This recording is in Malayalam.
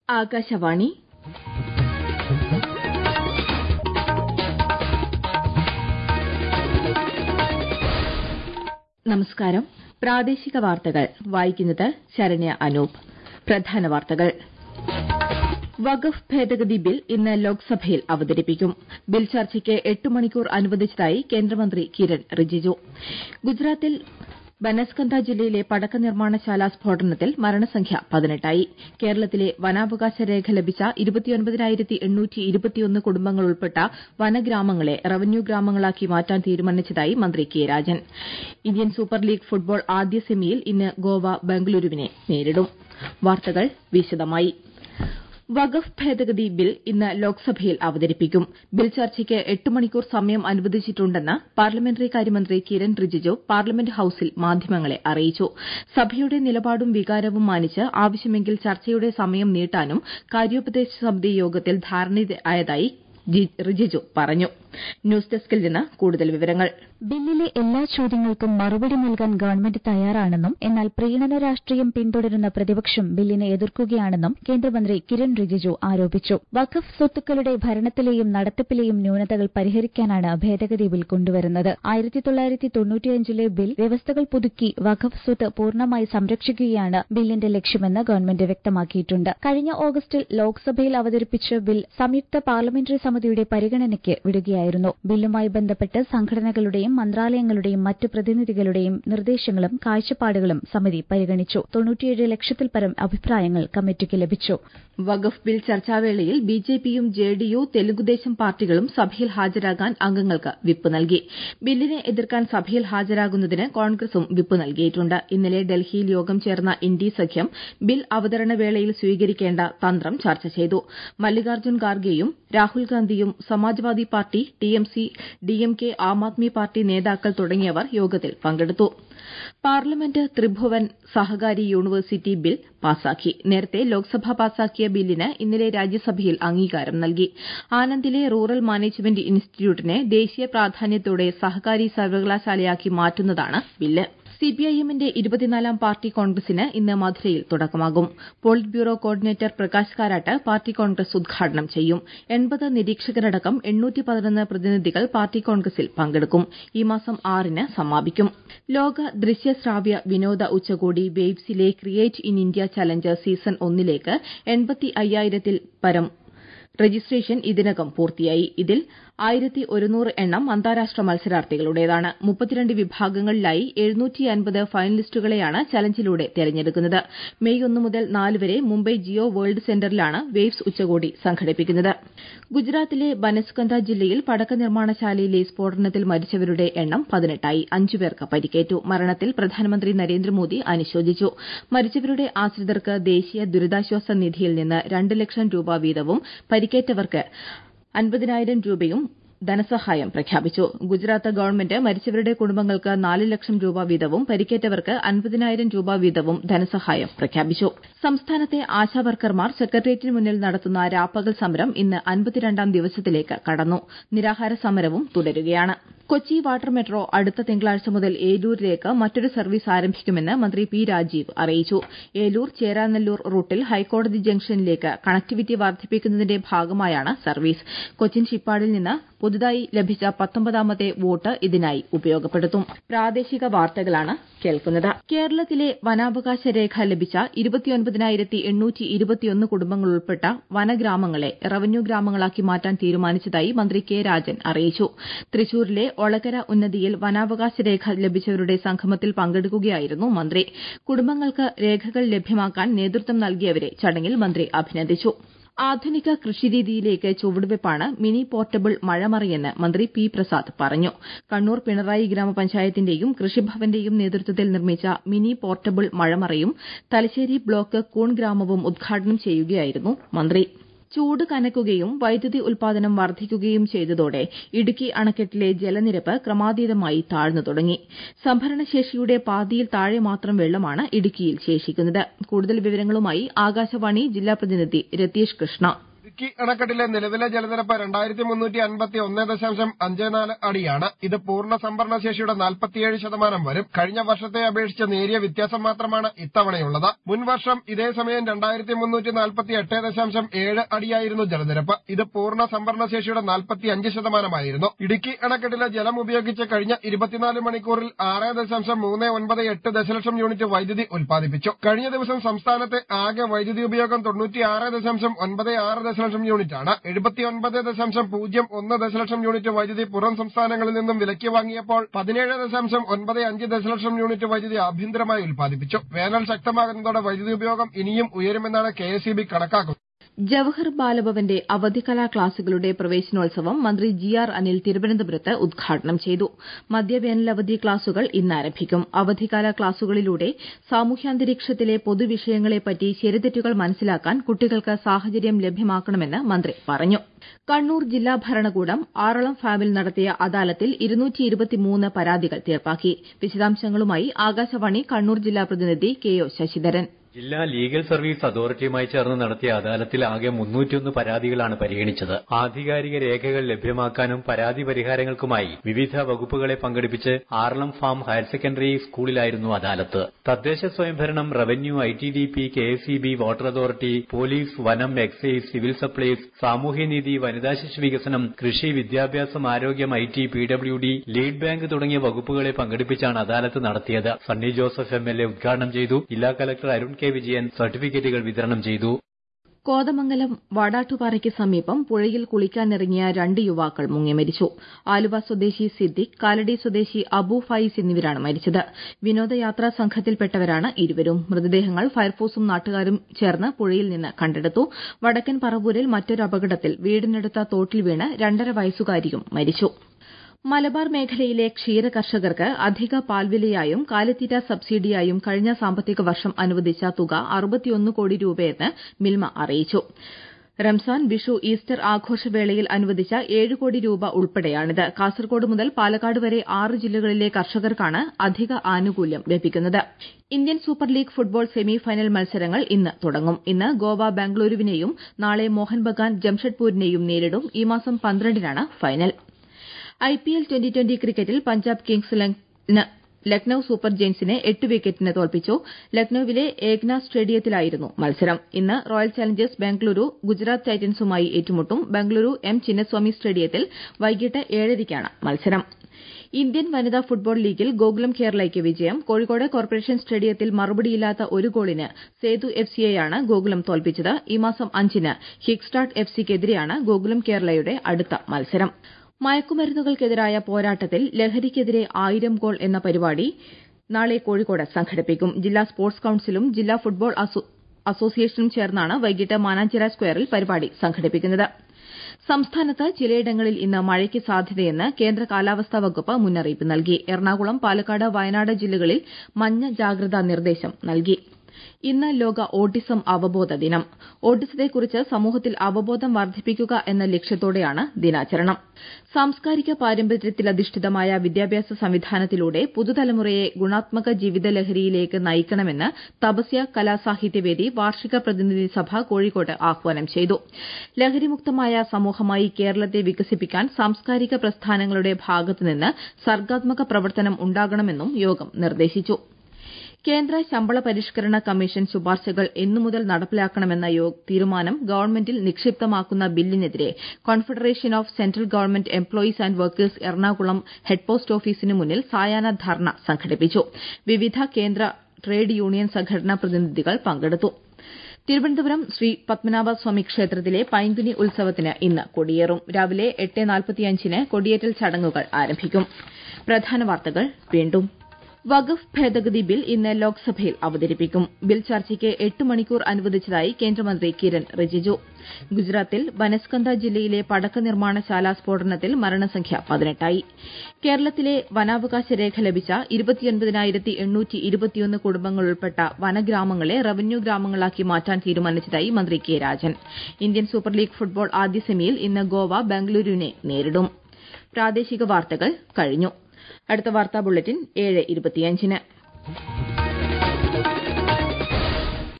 ആകാശവാണി നമസ്കാരം പ്രാദേശിക വാർത്തകൾ വായിക്കുന്നത് ശരണ്യ അനൂപ് പ്രധാന വാർത്തകൾ വഖഫ് ഭേദഗതി ബിൽ ഇന്ന് ലോക്സഭയിൽ അവതരിപ്പിക്കും ബിൽ ചർച്ചയ്ക്ക് എട്ട് മണിക്കൂർ അനുവദിച്ചതായി കേന്ദ്രമന്ത്രി കിരൺ റിജിജു ഗുജറാത്തിൽ ബനസ്കന്ത ജില്ലയിലെ പടക്ക നിർമ്മാണശാല സ്ഫോടനത്തിൽ മരണസംഖ്യ പതിനെട്ടായി കേരളത്തിലെ വനാവകാശ രേഖ ലഭിച്ച കുടുംബങ്ങൾ ഉൾപ്പെട്ട വനഗ്രാമങ്ങളെ റവന്യൂ ഗ്രാമങ്ങളാക്കി മാറ്റാൻ തീരുമാനിച്ചതായി മന്ത്രി K Rajan Indian super league football ആദ്യ സെമിയിൽ ഇന്ന് ഗോവ ബംഗളൂരുവിനെ നേരിടും വാർത്തകൾ വിശദമായി വഖഫ് ഭേദഗതി ബിൽ ഇന്ന് ലോക്സഭയിൽ അവതരിപ്പിക്കും ബിൽ ചർച്ചയ്ക്ക് എട്ട് മണിക്കൂർ സമയം അനുവദിച്ചിട്ടുണ്ടെന്ന് പാർലമെന്ററി കാര്യമന്ത്രി കിരൺ റിജിജു പാർലമെന്റ് ഹൌസിൽ മാധ്യമങ്ങളെ അറിയിച്ചു സഭയുടെ നിലപാടും വികാരവും മാനിച്ച് ആവശ്യമെങ്കിൽ ചർച്ചയുടെ സമയം നീട്ടാനും കാര്യോപദേശ സമിതി യോഗത്തിൽ ധാരണയായതായി റിജിജു പറഞ്ഞു ന്യൂസ് ഡെസ്കിൽ നിന്ന് കൂടുതൽ വിവരങ്ങൾ ബില്ലിലെ എല്ലാ ചോദ്യങ്ങൾക്കും മറുപടി നൽകാൻ ഗവൺമെന്റ് തയ്യാറാണെന്നും എന്നാൽ പ്രീണന രാഷ്ട്രീയം പിന്തുടരുന്ന പ്രതിപക്ഷം ബില്ലിനെ എതിർക്കുകയാണെന്നും കേന്ദ്രമന്ത്രി കിരൺ റിജിജു ആരോപിച്ചു വഖഫ് സ്വത്തുക്കളുടെ ഭരണത്തിലെയും നടത്തിപ്പിലെയും ന്യൂനതകൾ പരിഹരിക്കാനാണ് ഭേദഗതി ബിൽ കൊണ്ടുവരുന്നത് ആയിരത്തി തൊള്ളായിരത്തി തൊണ്ണൂറ്റിയഞ്ചിലെ ബിൽ വ്യവസ്ഥകൾ പുതുക്കി വഖഫ് സ്വത്ത് പൂർണ്ണമായി സംരക്ഷിക്കുകയാണ് ബില്ലിന്റെ ലക്ഷ്യമെന്ന് ഗവൺമെന്റ് വ്യക്തമാക്കിയിട്ടുണ്ട് കഴിഞ്ഞ ഓഗസ്റ്റിൽ ലോക്സഭയിൽ അവതരിപ്പിച്ച ബിൽ സംയുക്ത പാർലമെന്ററി സമിതിയുടെ പരിഗണനയ്ക്ക് വിടുകയായിരുന്നു ബില്ലുമായി ബന്ധപ്പെട്ട് സംഘടനകളുടെയും മന്ത്രാലയങ്ങളുടെയും മറ്റ് പ്രതിനിധികളുടെയും നിർദ്ദേശങ്ങളും കാഴ്ചപ്പാടുകളും സമിതി പരിഗണിച്ചു തൊണ്ണൂറ്റിയേഴ് ലക്ഷത്തിൽ പരം അഭിപ്രായങ്ങൾ കമ്മിറ്റിക്ക് ലഭിച്ചു വഖഫ് ബിൽ ചർച്ചാവേളയിൽ ബിജെപിയും ജെഡിയു തെലുഗുദേശം പാർട്ടികളും സഭയിൽ ഹാജരാകാൻ അംഗങ്ങൾക്ക് വിപ്പ് നൽകി ബില്ലിനെ എതിർക്കാൻ സഭയിൽ ഹാജരാകുന്നതിന് കോൺഗ്രസും വിപ്പ് നൽകിയിട്ടുണ്ട് ഇന്നലെ ഡൽഹിയിൽ യോഗം ചേർന്ന ഇന്ത്യ സഖ്യം ബിൽ അവതരണ വേളയിൽ സ്വീകരിക്കേണ്ട തന്ത്രം ചർച്ച ചെയ്തു മല്ലികാർജ്ജുൻ ഖാർഗെയും രാഹുൽ ഗാന്ധിയും Samajwadi party TMC DMK Aam Aadmi party നേതാക്കൾ തുടങ്ങിയവർ യോഗത്തിൽ പങ്കെടുത്തു parliament Tribhuvan Sahkari university bill പാസാക്കി നേരത്തെ ലോക്സഭ പാസാക്കിയ ബില്ലിന് ഇന്നലെ രാജ്യസഭയിൽ അംഗീകാരം നൽകി ആനന്ദിലെ റൂറൽ മാനേജ്മെന്റ് ഇൻസ്റ്റിറ്റ്യൂട്ടിനെ ദേശീയ പ്രാധാന്യത്തോടെ സഹകാരി സർവകലാശാലയാക്കി മാറ്റുന്നതാണ് ബില്ല് സിപിഐഎമ്മിന്റെ ഇരുപത്തിനാലാം പാർട്ടി കോൺഗ്രസിന് ഇന്ന് മധുരയിൽ തുടക്കമാകും polit bureau coordinator Prakash Karat party congress ഉദ്ഘാടനം ചെയ്യും എൺപത് നിരീക്ഷകരടക്കം പ്രതിനിധികൾ പാർട്ടി കോൺഗ്രസിൽ പങ്കെടുക്കും ഈ മാസം ആറിന് സമാപിക്കും ലോക ദൃശ്യശ്രാവ്യ വിനോദ ഉച്ചകോടി വേവ്സിലെ create in India challenge season ഒന്നിലേക്ക് എൺപത്തി അയ്യായിരത്തിൽ പരം രജിസ്ട്രേഷൻ ഇതിനകം പൂർത്തിയായി ഇതിൽ ആയിരത്തി ഒരുന്നൂറ് എണ്ണം അന്താരാഷ്ട്ര മത്സരാർത്ഥികളുടേതാണ് മുപ്പത്തിരണ്ട് വിഭാഗങ്ങളിലായി എഴുന്നൂറ്റി അൻപത് ഫൈനലിസ്റ്റുകളെയാണ് ചലഞ്ചിലൂടെ തെരഞ്ഞെടുക്കുന്നത് മെയ് ഒന്ന് മുതൽ നാല് വരെ മുംബൈ ജിയോ വേൾഡ് സെന്ററിലാണ് വേവ്സ് ഉച്ചകോടി സംഘടിപ്പിക്കുന്നത് ഗുജറാത്തിലെ ബനസ്കന്ത ജില്ലയിൽ പടക്ക നിർമ്മാണശാലയിലെ സ്ഫോടനത്തിൽ മരിച്ചവരുടെ എണ്ണം പതിനെട്ടായി അഞ്ചുപേർക്ക് പരിക്കേറ്റു മരണത്തിൽ പ്രധാനമന്ത്രി നരേന്ദ്രമോദി അനുശോചിച്ചു മരിച്ചവരുടെ ആശ്രിതർക്ക് ദേശീയ ദുരിതാശ്വാസ നിധിയിൽ നിന്ന് രണ്ട് ലക്ഷം രൂപ വീതവും പരിക്കേറ്റവർക്ക് അൻപതിനായിരം രൂപയും ധനസഹായം പ്രഖ്യാപിച്ചു ഗുജറാത്ത് ഗവൺമെന്റ് മരിച്ചവരുടെ കുടുംബങ്ങൾക്ക് നാല് ലക്ഷം രൂപ വീതവും പരിക്കേറ്റവർക്ക് അൻപതിനായിരം രൂപ വീതവും ധനസഹായം പ്രഖ്യാപിച്ചു സംസ്ഥാനത്തെ ആശാവർക്കർമാർ സെക്രട്ടേറിയറ്റിന് മുന്നിൽ നടത്തുന്ന രാപ്പകൽ സമരം ഇന്ന് അൻപത്തിരണ്ടാം ദിവസത്തിലേക്ക് കടന്നു നിരാഹാര സമരവും തുടരുകയാണ് കൊച്ചി വാട്ടർ മെട്രോ അടുത്ത തിങ്കളാഴ്ച മുതൽ ഏലൂരിലേക്ക് മറ്റൊരു സർവീസ് ആരംഭിക്കുമെന്ന് മന്ത്രി പി രാജീവ് അറിയിച്ചു ഏലൂർ ചേരാനെല്ലൂർ റൂട്ടിൽ ഹൈക്കോടതി ജംഗ്ഷനിലേക്ക് കണക്ടിവിറ്റി വർദ്ധിപ്പിക്കുന്നതിന്റെ ഭാഗമായാണ് സർവീസ് കൊച്ചിൻ ഷിപ്പാടിൽ നിന്ന് പുതുതായി ലഭിച്ച പത്തൊമ്പതാമത്തെ വോട്ട് ഇതിനായി ഉപയോഗപ്പെടുത്തും പ്രാദേശിക വാർത്തകളാണ് കേൾക്കുന്നത് കേരളത്തിലെ വനാവകാശ രേഖ ലഭിച്ച ഇരുപത്തിയൊൻപതിനായിരത്തി എണ്ണൂറ്റി ഇരുപത്തിയൊന്ന് കുടുംബങ്ങൾ ഉൾപ്പെട്ട വനഗ്രാമങ്ങളെ റവന്യൂ ഗ്രാമങ്ങളാക്കി മാറ്റാൻ തീരുമാനിച്ചതായി മന്ത്രി കെ രാജൻ അറിയിച്ചു തൃശൂരിലെ ഒളകര ഉന്നതിയിൽ വനാവകാശ രേഖ ലഭിച്ചവരുടെ സംഗമത്തിൽ പങ്കെടുക്കുകയായിരുന്നു മന്ത്രി കുടുംബങ്ങൾക്ക് രേഖകൾ ലഭ്യമാക്കാൻ നേതൃത്വം നൽകിയവരെ ചടങ്ങിൽ മന്ത്രി അഭിനന്ദിച്ചു ആധുനിക കൃഷിരീതിയിലേക്ക് ചുവടുവയ്പ്പാണ് മിനി പോർട്ടബിൾ മഴമറയെന്ന് മന്ത്രി പി പ്രസാദ് പറഞ്ഞു കണ്ണൂർ പിണറായി ഗ്രാമപഞ്ചായത്തിന്റെയും കൃഷിഭവന്റെയും നേതൃത്വത്തിൽ നിർമ്മിച്ച മിനി പോർട്ടബിൾ മഴമറയും തലശ്ശേരി ബ്ലോക്ക് കൂൺ ഗ്രാമവും ഉദ്ഘാടനം ചെയ്യുകയായിരുന്നു മന്ത്രി ചൂട് കനക്കുകയും വൈദ്യുതി ഉൽപാദനം വർദ്ധിക്കുകയും ചെയ്തതോടെ ഇടുക്കി അണക്കെട്ടിലെ ജലനിരപ്പ് ക്രമാതീതമായി താഴ്ന്നു തുടങ്ങി സംഭരണശേഷിയുടെ പാതിയിൽ താഴെ മാത്രം വെള്ളമാണ് ഇടുക്കിയിൽ ശേഷിക്കുന്നത് കൂടുതൽ വിവരങ്ങളുമായി ആകാശവാണി ജില്ലാ പ്രതിനിധി രതീഷ് കൃഷ്ണ ഇടുക്കി അണക്കെട്ടിലെ നിലവിലെ ജലനിരപ്പ് രണ്ടായിരത്തി മുന്നൂറ്റി അൻപത്തി ഒന്ന് ദശാംശം അഞ്ച് നാല് അടിയാണ് ഇത് പൂർണ്ണ സംഭരണ ശേഷിയുടെ നാൽപ്പത്തിയേഴ് ശതമാനം വരും കഴിഞ്ഞ വർഷത്തെ അപേക്ഷിച്ച് നേരിയ വ്യത്യാസം മാത്രമാണ് ഇത്തവണയുള്ളത് മുൻ വർഷം ഇതേ സമയം രണ്ടായിരത്തി മുന്നൂറ്റി നാൽപ്പത്തി എട്ട് ദശാംശം ഏഴ് അടിയായിരുന്നു ജലനിരപ്പ് ഇത് പൂർണ്ണ സംഭരണ ശേഷിയുടെ നാൽപ്പത്തി അഞ്ച് ശതമാനമായിരുന്നു ഇടുക്കി അണക്കെട്ടിലെ ജലം ഉപയോഗിച്ച് കഴിഞ്ഞ ഇരുപത്തിനാല് മണിക്കൂറിൽ ആറ് ദശാംശം മൂന്ന് ഒൻപത് എട്ട് ദശലക്ഷം യൂണിറ്റ് വൈദ്യുതി ഉൽപ്പാദിപ്പിച്ചു കഴിഞ്ഞ ദിവസം സംസ്ഥാനത്തെ ആകെ വൈദ്യുതി ഉപയോഗം തൊണ്ണൂറ്റിയാറ് ദശാംശം ഒൻപത് ആറ് ദശലക്ഷം യൂണിറ്റാണ് എഴുപത്തിയൊൻപത് ദശാംശം പൂജ്യം ഒന്ന് ദശലക്ഷം യൂണിറ്റ് വൈദ്യുതി പുറം സംസ്ഥാനങ്ങളിൽ നിന്നും വിലയ്ക്ക് വാങ്ങിയപ്പോൾ പതിനേഴ് ദശാംശം ഒൻപത് അഞ്ച് ദശലക്ഷം യൂണിറ്റ് വൈദ്യുതി ആഭ്യന്തരമായി ഉൽപ്പാദിപ്പിച്ചു വേനൽ ശക്തമാകുന്നതോടെ വൈദ്യുതി ഉപയോഗം ഇനിയും ഉയരുമെന്നാണ് കെ എസ് കണക്കാക്കുന്നത് ജവഹർ ബാലഭവന്റെ അവധിക്കാല ക്ലാസുകളുടെ പ്രവേശനോത്സവം മന്ത്രി ജി ആർ അനിൽ തിരുവനന്തപുരത്ത് ഉദ്ഘാടനം ചെയ്തു മധ്യവേനലവധി ക്ലാസുകൾ ഇന്ന് ആരംഭിക്കും അവധിക്കാല ക്ലാസുകളിലൂടെ സാമൂഹ്യാന്തരീക്ഷത്തിലെ പൊതുവിഷയങ്ങളെപ്പറ്റി ശരിതെറ്റുകൾ മനസ്സിലാക്കാൻ കുട്ടികൾക്ക് സാഹചര്യം ലഭ്യമാക്കണമെന്ന് മന്ത്രി പറഞ്ഞു കണ്ണൂർ ജില്ലാ ഭരണകൂടം ആറളം ഫാമിൽ നടത്തിയ അദാലത്തിൽ പരാതികൾ തീർപ്പാക്കി വിശദാംശങ്ങളുമായി ആകാശവാണി കണ്ണൂർ ജില്ലാ പ്രതിനിധി കെ ഒ ശശിധരൻ ജില്ലാ ലീഗൽ സർവീസ് അതോറിറ്റിയുമായി ചേർന്ന് നടത്തിയ അദാലത്തിൽ ആകെ മുന്നൂറ്റിയൊന്ന് പരാതികളാണ് പരിഗണിച്ചത് ആധികാരിക രേഖകൾ ലഭ്യമാക്കാനും പരാതി പരിഹാരങ്ങൾക്കുമായി വിവിധ വകുപ്പുകളെ പങ്കെടുപ്പിച്ച് ആർളം ഫാം ഹയർ സെക്കൻഡറി സ്കൂളിലായിരുന്നു അദാലത്ത് തദ്ദേശ സ്വയംഭരണം revenue I T D P K S E B water authority police വനം എക്സൈസ് സിവിൽ സപ്ലൈസ് സാമൂഹ്യനീതി വനിതാ ശിശു വികസനം കൃഷി വിദ്യാഭ്യാസം ആരോഗ്യം I T P W D lead bank തുടങ്ങിയ വകുപ്പുകളെ പങ്കെടുപ്പിച്ചാണ് അദാലത്ത് നടത്തിയത് Sunny Joseph M L A ഉദ്ഘാടനം ചെയ്തു ജില്ലാ കലക്ടർ അരുൺ കെ വിജയൻ സർട്ടിഫിക്കറ്റുകൾ വിതരണം ചെയ്തു കോതമംഗലം വാടാട്ടുപാറയ്ക്ക് സമീപം പുഴയിൽ കുളിക്കാനിറങ്ങിയ രണ്ട് യുവാക്കൾ മുങ്ങി മരിച്ചു ആലുവ സ്വദേശി സിദ്ദിഖ് കാലടി സ്വദേശി അബു ഫൈസ് എന്നിവരാണ് മരിച്ചത് വിനോദയാത്രാ സംഘത്തിൽപ്പെട്ടവരാണ് ഇരുവരും മൃതദേഹങ്ങൾ ഫയർഫോഴ്സും നാട്ടുകാരും ചേർന്ന് പുഴയിൽ നിന്ന് കണ്ടെടുത്തു വടക്കൻ പറവൂരിൽ മറ്റൊരു അപകടത്തിൽ വീടിനടുത്ത തോട്ടിൽ വീണ് രണ്ടര വയസ്സുകാരിയും മരിച്ചു മലബാർ മേഖലയിലെ ക്ഷീര കർഷകർക്ക് അധിക പാൽവിലയായും കാലിത്തീറ്റ സബ്സിഡിയായും കഴിഞ്ഞ സാമ്പത്തിക വർഷം അനുവദിച്ച തുക അറുപത്തിയൊന്ന് കോടി രൂപയെന്ന് മിൽമ അറിയിച്ചു റംസാൻ വിഷു ഈസ്റ്റർ ആഘോഷവേളയിൽ അനുവദിച്ച ഏഴ് കോടി രൂപ ഉൾപ്പെടെയാണിത് കാസർകോട് മുതൽ പാലക്കാട് വരെ ആറ് ജില്ലകളിലെ കർഷകർക്കാണ് അധിക ആനുകൂല്യം ലഭിക്കുന്നത് Indian super league football semi final മത്സരങ്ങൾ ഇന്ന് തുടങ്ങും ഇന്ന് ഗോവ ബംഗളൂരുവിനെയും നാളെ മോഹൻ ബഗാൻ ജംഷഡ്പൂരിനെയും നേരിടും ഈ മാസം പന്ത്രണ്ടിനാണ് ഫൈനൽ ഐപിഎൽ ട്വന്റി ട്വന്റി ക്രിക്കറ്റിൽ പഞ്ചാബ് കിങ്സ് ലക്നൌ സൂപ്പർ ജയന്റ്സിനെ എട്ട് വിക്കറ്റിന് തോൽപ്പിച്ചു ലക്നൌവിലെ ഏക്ന സ്റ്റേഡിയത്തിലായിരുന്നു മത്സരം ഇന്ന് റോയൽ ചലഞ്ചേഴ്സ് ബംഗളൂരു ഗുജറാത്ത് ടൈറ്റൻസുമായി ഏറ്റുമുട്ടും ബംഗളൂരു എം ചിന്നസ്വാമി സ്റ്റേഡിയത്തിൽ വൈകിട്ട് ഏഴരയ്ക്കാണ് മത്സരം ഇന്ത്യൻ വനിതാ ഫുട്ബോൾ ലീഗിൽ ഗോകുലം കേരളയ്ക്ക് വിജയം കോഴിക്കോട് കോർപ്പറേഷൻ സ്റ്റേഡിയത്തിൽ മറുപടിയില്ലാത്ത ഒരു ഗോളിന് സേതു എഫ് സിയെയാണ് ഗോകുലം തോൽപ്പിച്ചത് ഈ മാസം അഞ്ചിന് ഹിക്സ്റ്റാർട്ട് എഫ് സിക്കെതിരെയാണ് ഗോകുലം കേരളയുടെ അടുത്ത മത്സരം മയക്കുമരുന്നുകൾക്കെതിരായ പോരാട്ടത്തിൽ ലഹരിക്കെതിരെ ആയിരം ഗോൾ എന്ന പരിപാടി നാളെ കോഴിക്കോട് സംഘടിപ്പിക്കും ജില്ലാ സ്പോർട്സ് കൌൺസിലും ജില്ലാ ഫുട്ബോൾ അസോസിയേഷനും ചേർന്നാണ് വൈകിട്ട് മാനാഞ്ചിറ സ്ക്വയറിൽ പരിപാടി സംഘടിപ്പിക്കുന്നത് സംസ്ഥാനത്ത് ചിലയിടങ്ങളിൽ ഇന്ന് മഴയ്ക്ക് സാധ്യതയെന്ന് കേന്ദ്ര കാലാവസ്ഥാ വകുപ്പ് മുന്നറിയിപ്പ് നൽകി എറണാകുളം പാലക്കാട് വയനാട് ജില്ലകളിൽ മഞ്ഞ ജാഗ്രതാ നിർദ്ദേശം നൽകി ഇന്ന് ലോക ഓട്ടിസം അവബോധ ദിനം ഓട്ടിസത്തെക്കുറിച്ച് സമൂഹത്തിൽ അവബോധം വർദ്ധിപ്പിക്കുക എന്ന ലക്ഷ്യത്തോടെയാണ് ദിനാചരണം സാംസ്കാരിക പാരമ്പര്യത്തിലധിഷ്ഠിതമായ വിദ്യാഭ്യാസ സംവിധാനത്തിലൂടെ പുതുതലമുറയെ ഗുണാത്മക ജീവിത ലഹരിയിലേക്ക് നയിക്കണമെന്ന് തപസ്യ കലാസാഹിത്യവേദി വാർഷിക പ്രതിനിധി സഭ കോഴിക്കോട്ട് ആഹ്വാനം ചെയ്തു ലഹരിമുക്തമായ സമൂഹമായി കേരളത്തെ വികസിപ്പിക്കാൻ സാംസ്കാരിക പ്രസ്ഥാനങ്ങളുടെ ഭാഗത്തുനിന്ന് സർഗ്ഗാത്മക പ്രവർത്തനം ഉണ്ടാകണമെന്നും യോഗം നിർദ്ദേശിച്ചു കേന്ദ്ര ശമ്പള പരിഷ്കരണ കമ്മീഷൻ ശുപാർശകൾ എന്നുമുതൽ നടപ്പിലാക്കണമെന്ന തീരുമാനം ഗവൺമെന്റിൽ നിക്ഷിപ്തമാക്കുന്ന ബില്ലിനെതിരെ Confederation of Central Government Employees and Workers Ernakulam head post ഓഫീസിന് മുന്നിൽ സായാഹ്ന ധർണ സംഘടിപ്പിച്ചു വിവിധ കേന്ദ്ര ട്രേഡ് യൂണിയൻ സംഘടനാ പ്രതിനിധികൾ പങ്കെടുത്തു തിരുവനന്തപുരം ശ്രീ പത്മനാഭസ്വാമി ക്ഷേത്രത്തിലെ പൈങ്കുനി ഉത്സവത്തിന് ഇന്ന് കൊടിയേറും രാവിലെ എട്ട് നാൽപ്പത്തിയഞ്ചിന് കൊടിയേറ്റൽ ചടങ്ങുകൾ ആരംഭിക്കും പ്രധാന വാർത്തകൾ വീണ്ടും വഖഫ് ഭേദഗതി ബിൽ ഇന്ന് ലോക്സഭയിൽ അവതരിപ്പിക്കും ബിൽ ചർച്ചയ്ക്ക് എട്ട് മണിക്കൂർ അനുവദിച്ചതായി കേന്ദ്രമന്ത്രി കിരൺ റിജിജു ഗുജറാത്തിൽ ബനസ്കന്ത ജില്ലയിലെ പടക്ക നിർമ്മാണശാല സ്ഫോടനത്തിൽ മരണസംഖ്യ പതിനെട്ടായി കേരളത്തിലെ വനാവകാശ രേഖ ലഭിച്ച കുടുംബങ്ങൾ ഉൾപ്പെട്ട വനഗ്രാമങ്ങളെ റവന്യൂ ഗ്രാമങ്ങളാക്കി മാറ്റാൻ തീരുമാനിച്ചതായി മന്ത്രി K Rajan Indian super league football ആദ്യ സെമിയിൽ ഇന്ന് ഗോവ ബംഗളൂരുവിനെ നേരിടും പ്രാദേശിക വാർത്തകൾ കഴിഞ്ഞു അടുത്ത വാർത്താ ബുള്ളറ്റിൻ ഏഴ് ഇരുപത്തിയഞ്ചിന്